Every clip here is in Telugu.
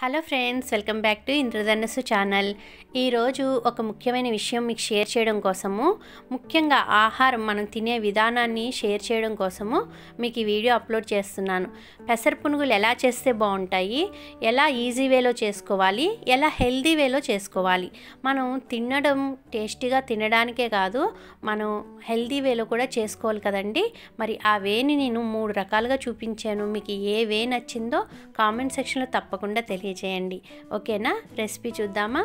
hello friends welcome back to Indradhanassu channel ఈరోజు ఒక ముఖ్యమైన విషయం మీకు షేర్ చేయడం కోసము ముఖ్యంగా ఆహారం మనం తినే విధానాన్ని షేర్ చేయడం కోసము మీకు ఈ వీడియో అప్లోడ్ చేస్తున్నాను పెసర పునుగులు ఎలా చేస్తే బాగుంటాయి ఎలా ఈజీ వేలో చేసుకోవాలి ఎలా హెల్దీ వేలో చేసుకోవాలి మనం తినడం టేస్టీగా తినడానికే కాదు మనం హెల్దీ వేలో కూడా చేసుకోవాలి కదండి మరి ఆ వేని నేను మూడు రకాలుగా చూపించాను మీకు ఏ వే నచ్చిందో కామెంట్ సెక్షన్లో తప్పకుండా తెలియజేయండి ఓకేనా రెసిపీ చూద్దామా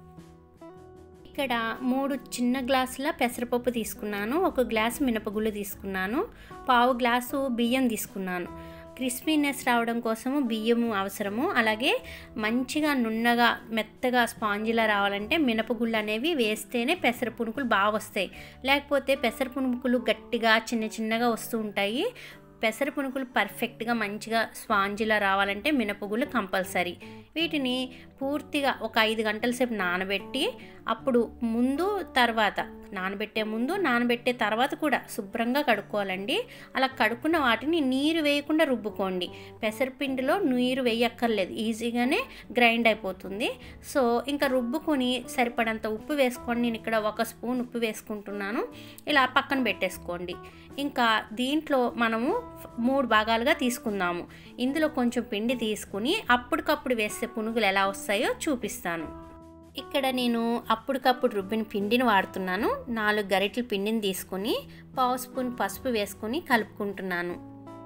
ఇక్కడ మూడు చిన్న గ్లాసుల పెసరపప్పు తీసుకున్నాను ఒక గ్లాసు మినపగుళ్ళు తీసుకున్నాను పావు గ్లాసు బియ్యం తీసుకున్నాను క్రిస్పీనెస్ రావడం కోసము బియ్యము అవసరము అలాగే మంచిగా నున్నగా మెత్తగా స్పాంజిలా రావాలంటే మినపగుళ్ళు అనేవి వేస్తేనే పెసర పునుకులు బాగా వస్తాయి లేకపోతే పెసర పునుకులు గట్టిగా చిన్న చిన్నగా వస్తూ ఉంటాయి పెసర పునుకులు పర్ఫెక్ట్గా మంచిగా స్పాంజిలా రావాలంటే మినపగుళ్ళు కంపల్సరీ వీటిని పూర్తిగా ఒక ఐదు గంటల సేపు నానబెట్టి అప్పుడు ముందు తర్వాత నానబెట్టే ముందు నానబెట్టే తర్వాత కూడా శుభ్రంగా కడుక్కోవాలండి అలా కడుక్కున్న వాటిని నీరు వేయకుండా రుబ్బుకోండి పెసరపిండిలో నీరు వేయక్కర్లేదు ఈజీగానే గ్రైండ్ అయిపోతుంది సో ఇంకా రుబ్బుకొని సరిపడంత ఉప్పు వేసుకొని నేను ఇక్కడ ఒక స్పూన్ ఉప్పు వేసుకుంటున్నాను ఇలా పక్కన పెట్టేసుకోండి ఇంకా దీంట్లో మనము మూడు భాగాలుగా తీసుకుందాము ఇందులో కొంచెం పిండి తీసుకుని అప్పటికప్పుడు వేసే పునుగులు ఎలా వస్తాయో చూపిస్తాను ఇక్కడ నేను అప్పటికప్పుడు రుబ్బిన పిండిని వాడుతున్నాను నాలుగు గరిటెల పిండిని తీసుకుని పావు స్పూన్ పసుపు వేసుకుని కలుపుకుంటున్నాను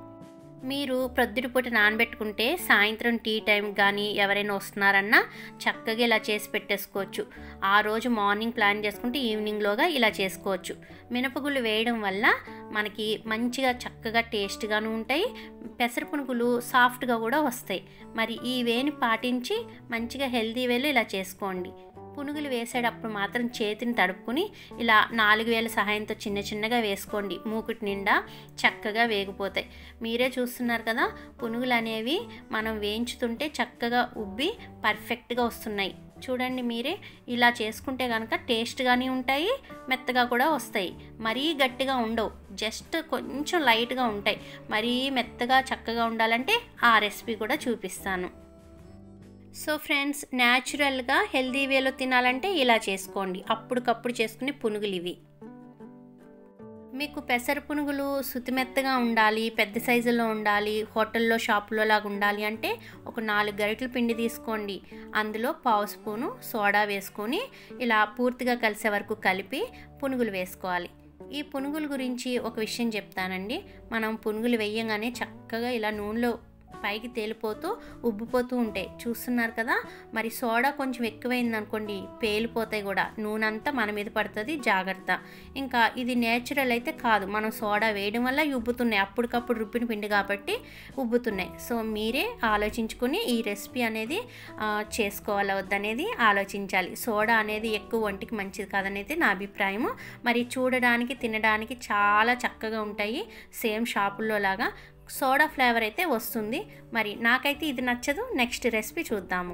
మీరు ప్రొద్దుటి పూట నానబెట్టుకుంటే సాయంత్రం టీ టైం కానీ ఎవరైనా వస్తున్నారన్నా చక్కగా ఇలా చేసి పెట్టేసుకోవచ్చు ఆ రోజు మార్నింగ్ ప్లాన్ చేసుకుంటే ఈవినింగ్లోగా ఇలా చేసుకోవచ్చు మినపగుళ్ళు వేయడం వల్ల మనకి మంచిగా చక్కగా టేస్ట్గాను ఉంటాయి పెసర పునుగులు సాఫ్ట్గా కూడా వస్తాయి మరి ఈ వేని పాటించి మంచిగా హెల్తీ వేలు ఇలా చేసుకోండి పునుగులు వేసేటప్పుడు మాత్రం చేతిని తడుపుకుని ఇలా నాలుగు వేల సహాయంతో చిన్న చిన్నగా వేసుకోండి మూకుటి నిండా చక్కగా వేగిపోతాయి మీరే చూస్తున్నారు కదా పునుగులు అనేవి మనం వేయించుతుంటే చక్కగా ఉబ్బి పర్ఫెక్ట్గా వస్తున్నాయి చూడండి మీరే ఇలా చేసుకుంటే కనుక టేస్ట్గానే ఉంటాయి మెత్తగా కూడా వస్తాయి మరీ గట్టిగా ఉండవు జస్ట్ కొంచెం లైట్గా ఉంటాయి మరీ మెత్తగా చక్కగా ఉండాలంటే ఆ రెసిపీ కూడా చూపిస్తాను సో ఫ్రెండ్స్ న్యాచురల్గా హెల్దీ వేలో తినాలంటే ఇలా చేసుకోండి అప్పటికప్పుడు చేసుకునే పునుగులు ఇవి మీకు పెసర పునుగులు సుతిమెత్తగా ఉండాలి పెద్ద సైజులో ఉండాలి హోటల్లో షాపులో లాగా ఉండాలి అంటే ఒక నాలుగు గరిటెల పిండి తీసుకోండి అందులో పావు స్పూను సోడా వేసుకొని ఇలా పూర్తిగా కలిసే వరకు కలిపి పునుగులు వేసుకోవాలి ఈ పునుగుల గురించి ఒక విషయం చెప్తానండి మనం పునుగులు వేయంగానే చక్కగా ఇలా నూనెలో పైకి తేలిపోతూ ఉబ్బిపోతూ ఉంటాయి చూస్తున్నారు కదా మరి సోడా కొంచెం ఎక్కువైంది అనుకోండి పేలిపోతాయి కూడా నూనె అంతా మన మీద పడుతుంది జాగ్రత్త ఇంకా ఇది నేచురల్ అయితే కాదు మనం సోడా వేయడం వల్ల ఉబ్బుతున్నాయి అప్పటికప్పుడు రుబ్బిన పిండి కాబట్టి ఉబ్బుతున్నాయి సో మీరే ఆలోచించుకొని ఈ రెసిపీ అనేది చేసుకోవాలా వద్దనేది ఆలోచించాలి సోడా అనేది ఎక్కువ ఒంటికి మంచిది కాదనేది నా అభిప్రాయము మరి చూడడానికి తినడానికి చాలా చక్కగా ఉంటాయి సేమ్ షాపుల్లో లాగా సోడా ఫ్లేవర్ అయితే వస్తుంది మరి నాకైతే ఇది నచ్చదు నెక్స్ట్ రెసిపీ చూద్దాము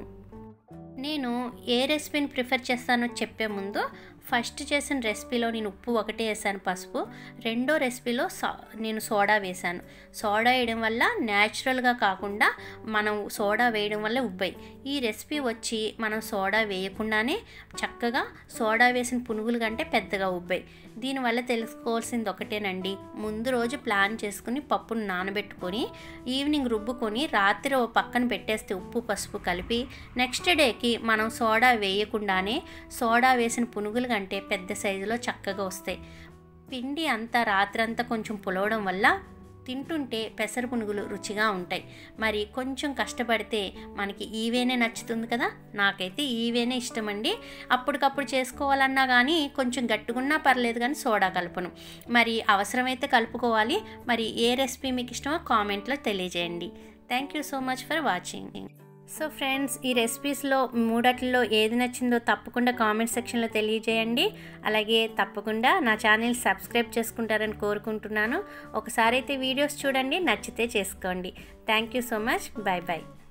నేను ఏ రెసిపీని ప్రిఫర్ చేస్తానో చెప్పే ముందు ఫస్ట్ చేసిన రెసిపీలో నేను ఉప్పు ఒకటే వేసాను పసుపు రెండో రెసిపీలో సో నేను సోడా వేశాను సోడా వేయడం వల్ల న్యాచురల్గా కాకుండా మనం సోడా వేయడం వల్ల ఉబ్బాయి ఈ రెసిపీ వచ్చి మనం సోడా వేయకుండానే చక్కగా సోడా వేసిన పునుగులు కంటే పెద్దగా ఉబ్బాయి దీనివల్ల తెలుసుకోవాల్సింది ఒకటేనండి ముందు రోజు ప్లాన్ చేసుకుని పప్పును నానబెట్టుకొని ఈవినింగ్ రుబ్బుకొని రాత్రి ఓ పక్కన పెట్టేస్తే ఉప్పు పసుపు కలిపి నెక్స్ట్ డేకి మనం సోడా వేయకుండానే సోడా వేసిన పునుగులు కంటే పెద్ద సైజులో చక్కగా వస్తాయి పిండి అంతా రాత్రంతా కొంచెం పులవడం వల్ల తింటుంటే పెసర పునుగులు రుచిగా ఉంటాయి మరి కొంచెం కష్టపడితే మనకి ఈవేనే నచ్చుతుంది కదా నాకైతే ఈవేనే ఇష్టమండి అప్పటికప్పుడు చేసుకోవాలన్నా కానీ కొంచెం గట్టుకున్నా పర్లేదు కానీ సోడా కలుపును మరి అవసరమైతే కలుపుకోవాలి మరి ఏ రెసిపీ మీకు ఇష్టమో కామెంట్లో తెలియజేయండి thank you so much for watching so friends ఈ రెసిపీస్లో మూడట్లో ఏది నచ్చిందో తప్పకుండా కామెంట్ సెక్షన్లో తెలియజేయండి అలాగే తప్పకుండా నా ఛానల్ సబ్స్క్రైబ్ చేసుకుంటారని కోరుకుంటున్నాను ఒకసారి అయితే వీడియోస్ చూడండి నచ్చితే చేసుకోండి thank you so much bye bye